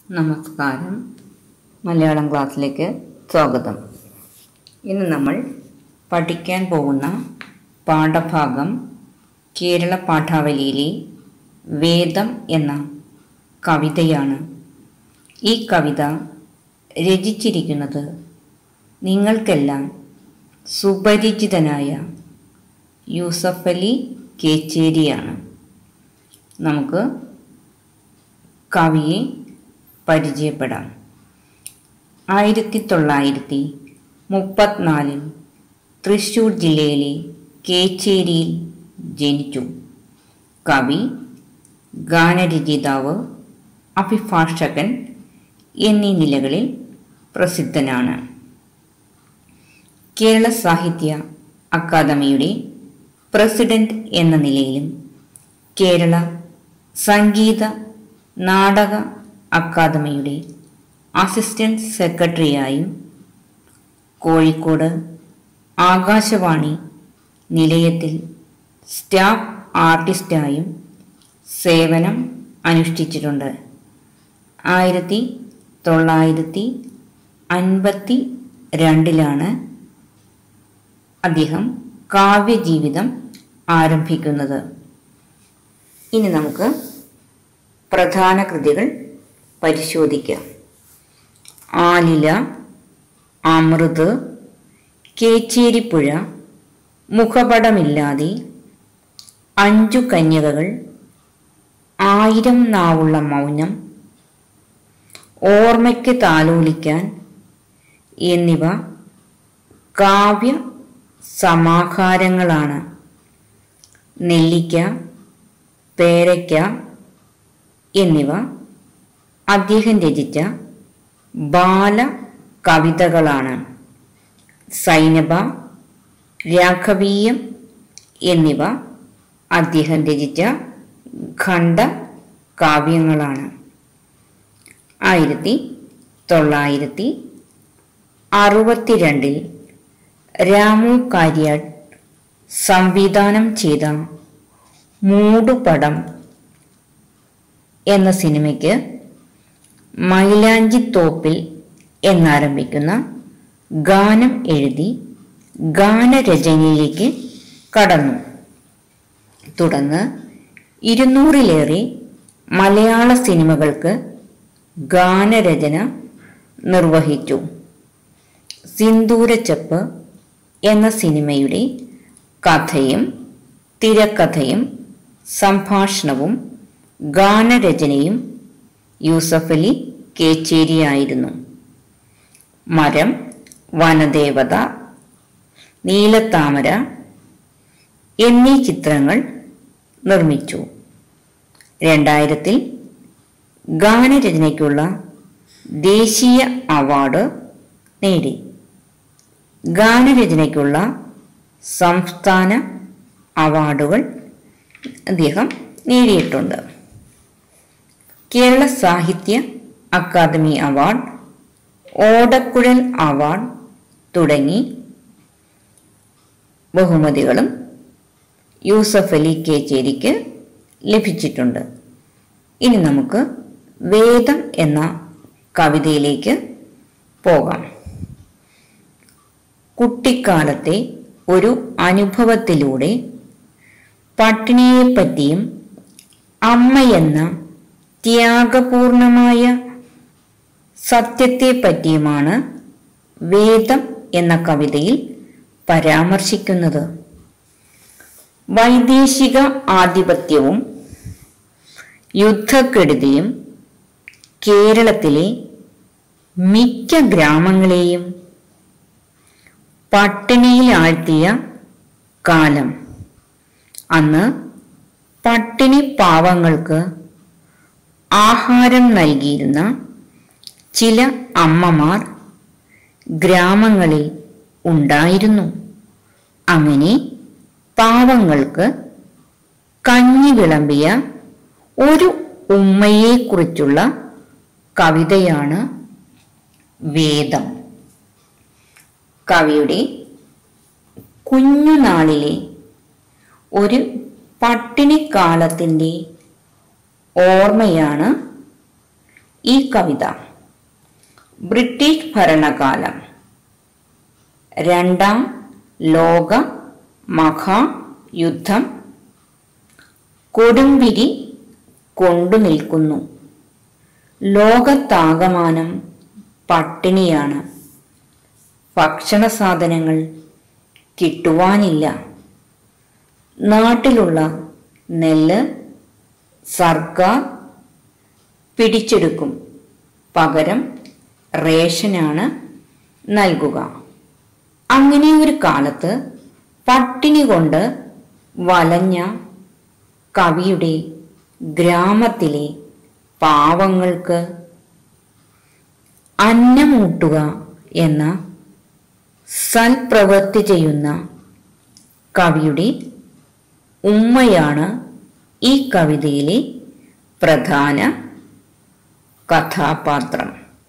നമസ്കാരം മലയാളം ക്ലാസ്സിലേക്ക് സ്വാഗതം ഇന്ന് നമ്മൾ പഠിക്കാൻ പോകുന്ന പാഠഭാഗം കേരള പാഠാവലിയിലെ വേദം എന്ന കവിതയാണ് ഈ കവിത രചിച്ചിരിക്കുന്നത് നിങ്ങൾക്കെല്ലാം സുപരിചിതനായ യൂസഫ് അലി കേച്ചേരിയാണ് നമുക്ക് കവിയെ പരിചയപ്പെടാം ആയിരത്തി തൊള്ളായിരത്തി മുപ്പത്തിനാലിൽ തൃശ്ശൂർ ജില്ലയിലെ കേച്ചേരിയിൽ ജനിച്ചു കവി ഗാനരചയിതാവ് അഭിഭാഷകൻ എന്നീ നിലകളിൽ പ്രസിദ്ധനാണ് കേരള സാഹിത്യ അക്കാദമിയുടെ പ്രസിഡന്റ് എന്ന നിലയിലും കേരള സംഗീത നാടക അക്കാദമിയുടെ അസിസ്റ്റന്റ് സെക്രട്ടറിയായും കോഴിക്കോട് ആകാശവാണി നിലയത്തിൽ സ്റ്റാഫ് ആർട്ടിസ്റ്റായും സേവനം അനുഷ്ഠിച്ചിട്ടുണ്ട് ആയിരത്തി തൊള്ളായിരത്തി അൻപത്തി രണ്ടിലാണ് അദ്ദേഹം കാവ്യജീവിതം ആരംഭിക്കുന്നത് ഇനി നമുക്ക് പ്രധാന കൃതികൾ പരിശോധിക്കാം ആലില അമൃത് കേച്ചേരിപ്പുഴ മുഖപടമില്ലാതെ അഞ്ചു കന്യകകൾ ആയിരം നാവുള്ള മൗനം ഓർമ്മയ്ക്ക് താലോലിക്കാൻ എന്നിവ കാവ്യ സമാഹാരങ്ങളാണ് നെല്ലിക്ക പേരയ്ക്ക എന്നിവ അദ്ദേഹം രചിച്ച ബാല കവിതകളാണ് സൈനബ രാഘവീയം എന്നിവ അദ്ദേഹം രചിച്ച ഖണ്ഡ കാവ്യങ്ങളാണ് ആയിരത്തി തൊള്ളായിരത്തി അറുപത്തിരണ്ടിൽ രാമു കാര്യാട്ട് സംവിധാനം ചെയ്ത മൂടുപടം എന്ന സിനിമയ്ക്ക് മൈലാഞ്ചിത്തോപ്പിൽ എന്നാരംഭിക്കുന്ന ഗാനം എഴുതി ഗാനരചനയിലേക്ക് കടന്നു തുടർന്ന് ഇരുന്നൂറിലേറെ മലയാള സിനിമകൾക്ക് ഗാനരചന നിർവഹിച്ചു സിന്ദൂരച്ചപ്പ് എന്ന സിനിമയുടെ കഥയും തിരക്കഥയും സംഭാഷണവും ഗാനരചനയും യൂസഫ് അലി കേച്ചേരിയായിരുന്നു മരം വനദേവത നീലത്താമര എന്നീ ചിത്രങ്ങൾ നിർമ്മിച്ചു രണ്ടായിരത്തിൽ ഗാനരചനയ്ക്കുള്ള ദേശീയ അവാർഡ് നേടി ഗാനരചനയ്ക്കുള്ള സംസ്ഥാന അവാർഡുകൾ അദ്ദേഹം നേടിയിട്ടുണ്ട് കേരള സാഹിത്യ അക്കാദമി അവാർഡ് ഓടക്കുഴൽ അവാർഡ് തുടങ്ങി ബഹുമതികളും യൂസഫ് അലി കേച്ചേരിക്ക് ലഭിച്ചിട്ടുണ്ട് ഇനി നമുക്ക് വേദം എന്ന കവിതയിലേക്ക് പോകാം കുട്ടിക്കാലത്തെ ഒരു അനുഭവത്തിലൂടെ പട്ടിണിയെപ്പറ്റിയും അമ്മയെന്ന ത്യാഗപൂർണമായ സത്യത്തെപ്പറ്റിയുമാണ് വേദം എന്ന കവിതയിൽ പരാമർശിക്കുന്നത് വൈദേശിക ആധിപത്യവും യുദ്ധക്കെടുതിയും കേരളത്തിലെ മിക്ക ഗ്രാമങ്ങളെയും പട്ടിണിയിൽ ആഴ്ത്തിയ കാലം അന്ന് പട്ടിണി പാവങ്ങൾക്ക് ആഹാരം നൽകിയിരുന്ന ചില അമ്മമാർ ഗ്രാമങ്ങളിൽ ഉണ്ടായിരുന്നു അങ്ങനെ പാവങ്ങൾക്ക് കഞ്ഞി വിളമ്പിയ ഒരു ഉമ്മയെക്കുറിച്ചുള്ള കവിതയാണ് വേദം കവിയുടെ കുഞ്ഞുനാളിലെ ഒരു പട്ടിണിക്കാലത്തിൻ്റെ ഓർമ്മയാണ് ഈ കവിത ബ്രിട്ടീഷ് ഭരണകാലം രണ്ടാം ലോക മഹായുദ്ധം കൊടുമ്പിരി കൊണ്ടു നിൽക്കുന്നു ലോകത്താകമാനം പട്ടിണിയാണ് ഭക്ഷണ സാധനങ്ങൾ കിട്ടുവാനില്ല നാട്ടിലുള്ള നെല്ല് സർക്കാർ പിടിച്ചെടുക്കും പകരം റേഷനാണ് നൽകുക അങ്ങനെ ഒരു കാലത്ത് പട്ടിണി കൊണ്ട് വലഞ്ഞ കവിയുടെ ഗ്രാമത്തിലെ പാവങ്ങൾക്ക് അന്നമൂട്ടുക എന്ന സൽപ്രവൃത്തി ചെയ്യുന്ന കവിയുടെ ഉമ്മയാണ് ഈ കവിതയിലെ പ്രധാന കഥാപാത്രം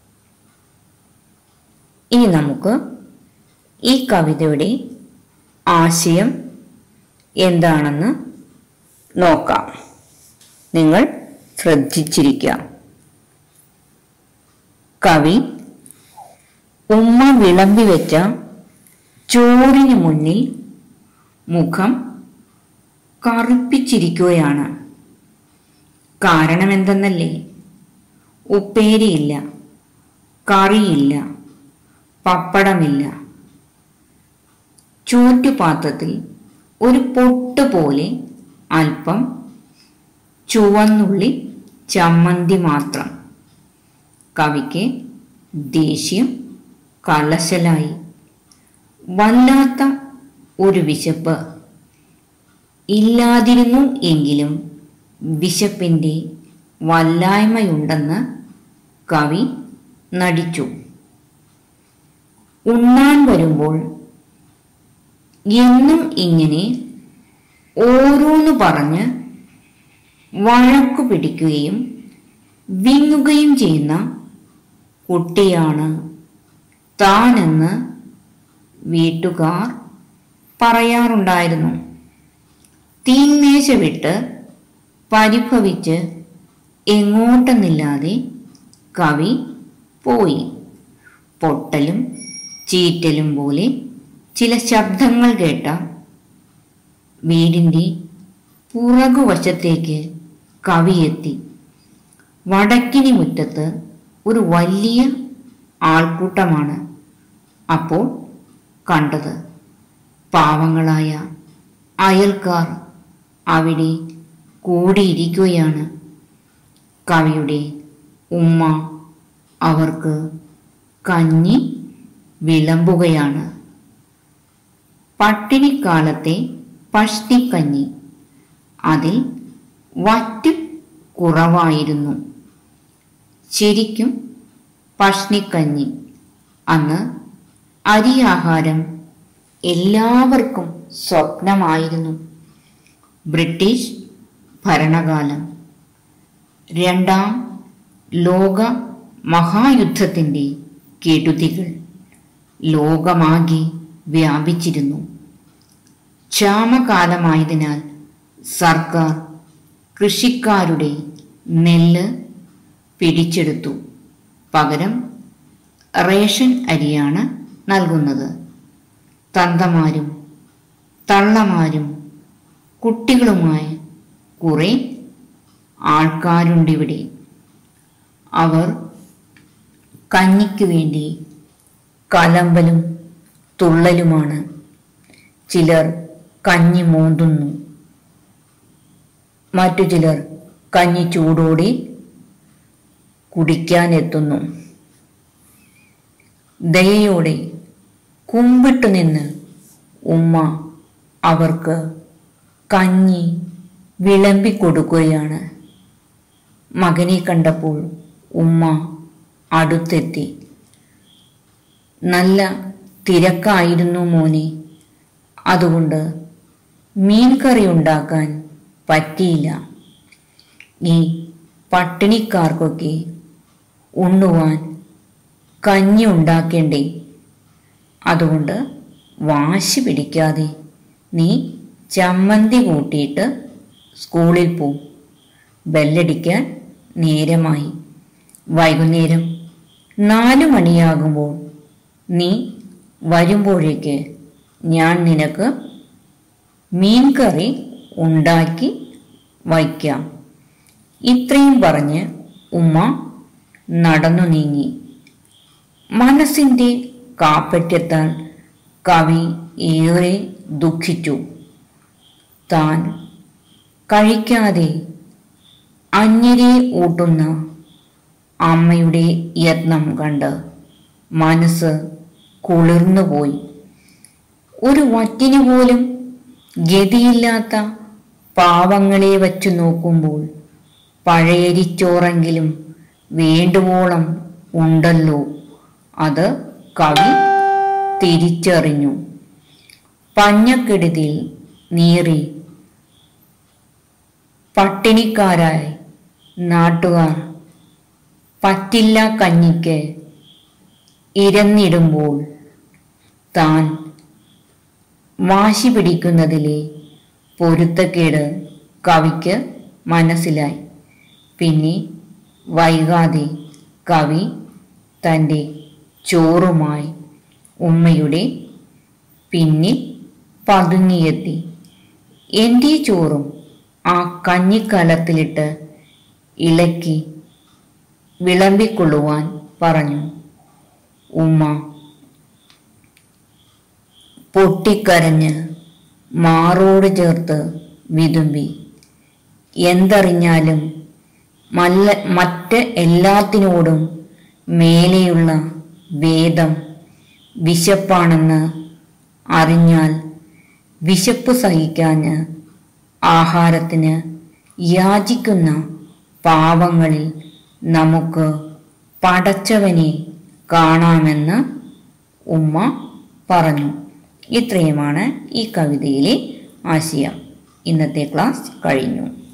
ഇനി നമുക്ക് ഈ കവിതയുടെ ആശയം എന്താണെന്ന് നോക്കാം നിങ്ങൾ ശ്രദ്ധിച്ചിരിക്കുക കവി ഉമ്മ വിളമ്പി വെച്ച ചോറിന് മുന്നിൽ മുഖം കറുപ്പിച്ചിരിക്കുകയാണ് കാരണം എന്തെന്നല്ലേ ഉപ്പേരിയില്ല കറിയില്ല പപ്പടമില്ല ചൂറ്റുപാത്രത്തിൽ ഒരു പൊട്ട് പോലെ അല്പം ചുവന്നുള്ളി ചമ്മന്തി മാത്രം കവിക്ക് ദേഷ്യം കലശലായി വല്ലാത്ത ഒരു വിശപ്പ് ഇല്ലാതിരുന്നു എങ്കിലും വിശപ്പിൻ്റെ വല്ലായ്മയുണ്ടെന്ന് കവി നടിച്ചു ഉണ്ണാൻ വരുമ്പോൾ എന്നും ഇങ്ങനെ ഓരോന്ന് പറഞ്ഞ് വഴക്കു പിടിക്കുകയും വിങ്ങുകയും ചെയ്യുന്ന കുട്ടിയാണ് താനെന്ന് വീട്ടുകാർ പറയാറുണ്ടായിരുന്നു തീന്മേശ വിട്ട് പരിഭവിച്ച് എങ്ങോട്ടെന്നില്ലാതെ കവി പോയി പൊട്ടലും ചീറ്റലും പോലെ ചില ശബ്ദങ്ങൾ കേട്ട വീടിൻ്റെ പുറകുവശത്തേക്ക് കവിയെത്തി വടക്കിനി മുറ്റത്ത് ഒരു വലിയ ആൾക്കൂട്ടമാണ് അപ്പോൾ കണ്ടത് പാവങ്ങളായ അയൽക്കാർ അവിടെ കൂടിയിരിക്കുകയാണ് കവിയുടെ ഉമ്മ അവർക്ക് കഞ്ഞി വിളമ്പുകയാണ് പട്ടിണിക്കാലത്തെ പഷ്ടിക്കഞ്ഞി അതിൽ വറ്റ് കുറവായിരുന്നു ശരിക്കും പഷ്ണിക്കഞ്ഞി അന്ന് അരിയാഹാരം എല്ലാവർക്കും സ്വപ്നമായിരുന്നു ബ്രിട്ടീഷ് ഭരണകാലം രണ്ടാം ലോക മഹായുദ്ധത്തിൻ്റെ കെടുതികൾ ലോകമാകെ വ്യാപിച്ചിരുന്നു ക്ഷാമകാലമായതിനാൽ സർക്കാർ കൃഷിക്കാരുടെ നെല്ല് പിടിച്ചെടുത്തു പകരം റേഷൻ അരിയാണ് നൽകുന്നത് തന്തമാരും തള്ളമാരും കുട്ടികളുമായി കുറെ ആൾക്കാരുണ്ടിവിടെ അവർ കഞ്ഞിക്ക് വേണ്ടി കലമ്പലും തുള്ളലുമാണ് ചിലർ കഞ്ഞി മോന്തുന്നു മറ്റു ചിലർ കഞ്ഞി ചൂടോടെ കുടിക്കാനെത്തുന്നു ദയയോടെ കുമ്പിട്ടു നിന്ന് ഉമ്മ അവർക്ക് കഞ്ഞി വിളമ്പി കൊടുക്കുകയാണ് മകനെ കണ്ടപ്പോൾ ഉമ്മ അടുത്തെത്തി നല്ല തിരക്കായിരുന്നു മോനെ അതുകൊണ്ട് മീൻ കറി ഉണ്ടാക്കാൻ പറ്റിയില്ല ഈ പട്ടിണിക്കാർക്കൊക്കെ ഉണ്ണുവാൻ കഞ്ഞി ഉണ്ടാക്കേണ്ടേ അതുകൊണ്ട് വാശി പിടിക്കാതെ നീ ചമ്മന്തി കൂട്ടിയിട്ട് സ്കൂളിൽ പോ ബെല്ലടിക്കാൻ നേരമായി വൈകുന്നേരം നാലു മണിയാകുമ്പോൾ നീ വരുമ്പോഴേക്ക് ഞാൻ നിനക്ക് മീൻകറി ഉണ്ടാക്കി വയ്ക്കാം ഇത്രയും പറഞ്ഞ് ഉമ്മ നടന്നു നീങ്ങി മനസ്സിൻ്റെ കാപ്പറ്റ്യത്താൽ കവി ഏറെ ദുഃഖിച്ചു താൻ കഴിക്കാതെ അന്യരെ ഊട്ടുന്ന അമ്മയുടെ യത്നം കണ്ട് മനസ്സ് കുളിർന്നുപോയി ഒരു വറ്റിനു പോലും ഗതിയില്ലാത്ത പാവങ്ങളെ വച്ചു നോക്കുമ്പോൾ പഴയരിച്ചോറെങ്കിലും വേണ്ടുവോളം ഉണ്ടല്ലോ അത് കവി തിരിച്ചറിഞ്ഞു പഞ്ഞക്കെടുതിൽ നീറി പട്ടിണിക്കാരായി നാട്ടുകാർ പറ്റില്ല കഞ്ഞിക്ക് ഇരന്നിടുമ്പോൾ താൻ വാശി പിടിക്കുന്നതിലെ പൊരുത്തക്കേട് കവിക്ക് മനസ്സിലായി പിന്നെ വൈകാതെ കവി തൻ്റെ ചോറുമായി ഉമ്മയുടെ പിന്നിൽ പതുങ്ങിയെത്തി എൻ്റെ ചോറും ആ കഞ്ഞിക്കലത്തിലിട്ട് ഇളക്കി വിളമ്പിക്കൊള്ളുവാൻ പറഞ്ഞു ഉമ്മ പൊട്ടിക്കരഞ്ഞ് മാറോട് ചേർത്ത് വിതുമ്പി എന്തറിഞ്ഞാലും മല്ല മറ്റ് എല്ലാത്തിനോടും മേലെയുള്ള വേദം വിശപ്പാണെന്ന് അറിഞ്ഞാൽ വിശപ്പ് സഹിക്കാഞ്ഞ് ആഹാരത്തിന് യാചിക്കുന്ന പാവങ്ങളിൽ നമുക്ക് പടച്ചവനെ കാണാമെന്ന് ഉമ്മ പറഞ്ഞു ഇത്രയുമാണ് ഈ കവിതയിലെ ആശയം ഇന്നത്തെ ക്ലാസ് കഴിഞ്ഞു